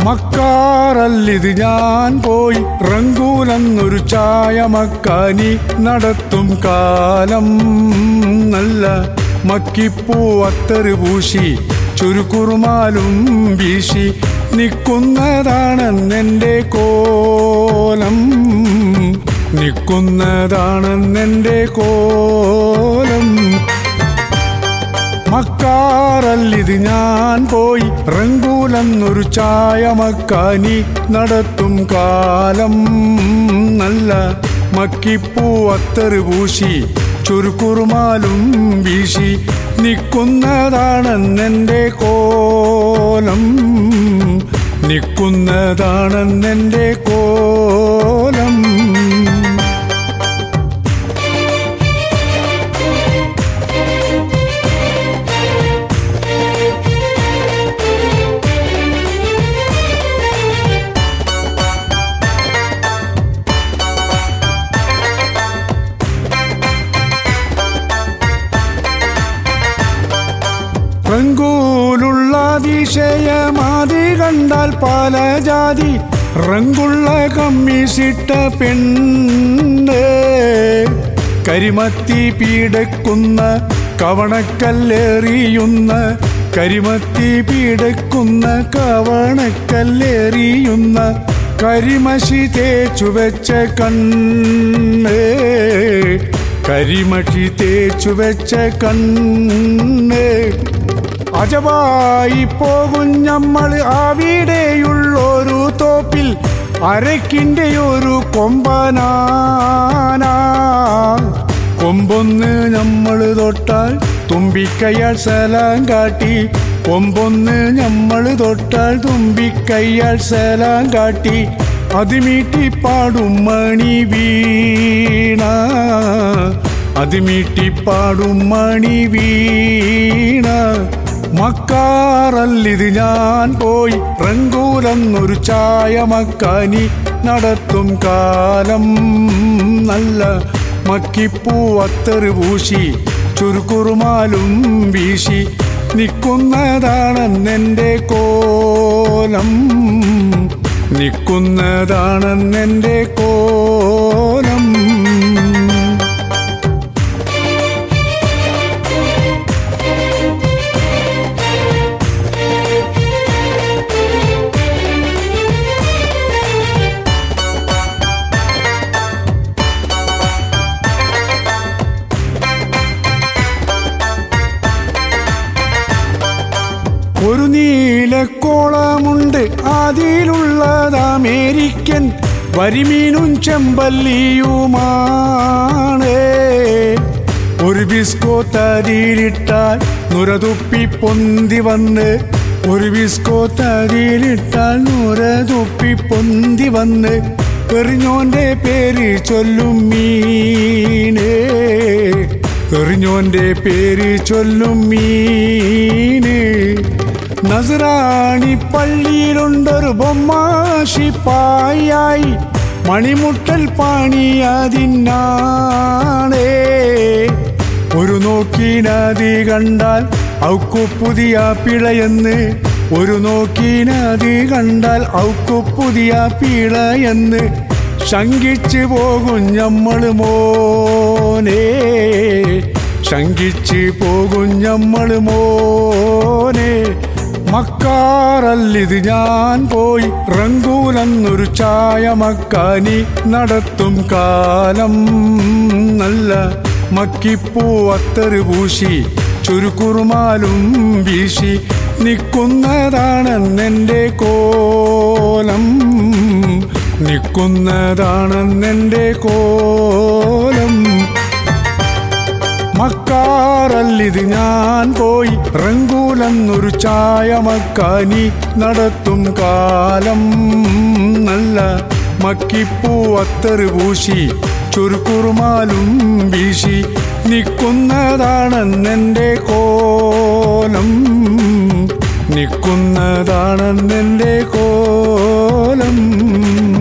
മക്കാറല്ലിത് ഞാൻ പോയി റങ്കൂലെന്നൊരു ചായ മക്കാനി നടത്തും കാലം നല്ല മക്കിപ്പൂ അത്തറ് പൂശി ചുരുക്കുറുമാലും വീശി നിൽക്കുന്നതാണെന്നെൻ്റെ കോലം നിൽക്കുന്നതാണെന്നെൻ്റെ കോലം മക്കാറല്ലിത് ഞാൻ പോയി റങ്കൂലെന്നൊരു ചായ മക്കാനി നടത്തും കാലം നല്ല മക്കിപ്പൂ അത്തറ് പൂശി ചുരുക്കുറുമാലും വീശി നിൽക്കുന്നതാണെന്നെൻ്റെ കോലം നിൽക്കുന്നതാണെന്നെൻ്റെ കോലം റങ്കൂലുള്ള അതിശയമാതി കണ്ടാൽ പല ജാതി റങ്കുള്ള കമ്മീസിട്ട പെണ്ണ് കരിമത്തി പീഡക്കുന്ന കവണക്കല്ലെറിയുന്ന കരിമത്തി പീഡക്കുന്ന കവണക്കല്ലെറിയുന്ന കരിമഷി തേച്ചു വെച്ച കണ്ണ് കരിമഷി തേച്ചു വെച്ച കണ്ണ് അജവായി പോകും നമ്മൾ അവിടെയുള്ളൊരു തോപ്പിൽ അരക്കിൻ്റെ ഒരു കൊമ്പനാന കൊമ്പൊന്ന് നമ്മൾ തൊട്ടാൽ തുമ്പിക്കയ്യാൽ സലാം കാട്ടി കൊമ്പൊന്ന് നമ്മൾ തൊട്ടാൽ തുമ്പിക്കയ്യാൽ സലാം കാട്ടി അത് മീട്ടിപ്പാടും മണി വീണ അത് മീട്ടിപ്പാടും മണി വീണ മക്കാറല്ലിത് ഞാൻ പോയി റങ്കൂലെന്നൊരു ചായ മക്കാനി നടത്തും കാലം നല്ല മക്കിപ്പൂ അത്തറ് പൂശി ചുരുക്കുറുമാലും വീശി നിൽക്കുന്നതാണെന്നെൻ്റെ കോലം നിൽക്കുന്നതാണെന്നെൻ്റെ കോലം ഒരു നീലക്കോളമുണ്ട് അതിലുള്ളത് അമേരിക്കൻ വരിമീനും ചെമ്പല്ലിയുമാണ് ഒരു ബിസ്കോ തരിയിലിട്ടാൽ നുരതുപ്പി പൊന്തി വന്ന് ഒരു ബിസ്കോ തരിയിലിട്ടാൽ നുരതുപ്പി പൊന്തി വന്ന് എറിഞ്ഞോന്റെ പേര് ചൊല്ലും മീനേ എറിഞ്ഞോന്റെ പേര് ചൊല്ലും മീന് നസറാണി പള്ളിയിലുണ്ടൊരു ബൊമ്മാശിപ്പായി മണിമുട്ടൽ പാണിയതിനാണേ ഒരു നോക്കിനതി കണ്ടാൽ ഔക്കു പുതിയ പിളയെന്ന് ഒരു നോക്കിനതി കണ്ടാൽ ഔക്കു പുതിയ പിളയെന്ന് ശങ്കിച്ചു പോകും ഞമ്മള് മോനെ ശങ്കിച്ച് പോകും ഞമ്മള് മോനെ മക്കാറല്ലിത് ഞാൻ പോയി റങ്കൂലെന്നൊരു ചായ മക്കാനി നടത്തും കാലം നല്ല മക്കിപ്പൂ അത്തറ് പൂശി ചുരുക്കുറുമാലും വീശി നിൽക്കുന്നതാണെന്നെൻ്റെ കോലം നിൽക്കുന്നതാണെന്നെൻ്റെ കോലം മക്കാറല്ലിത് ഞാൻ പോയി റങ്കൂലെന്നൊരു ചായ മക്കാനി നടത്തും കാലം നല്ല മക്കിപ്പൂ അത്തറ് പൂശി ചുരുക്കുറുമാലും വീശി നിൽക്കുന്നതാണെന്നെൻ്റെ കോലം നിൽക്കുന്നതാണെന്നെൻ്റെ കോലം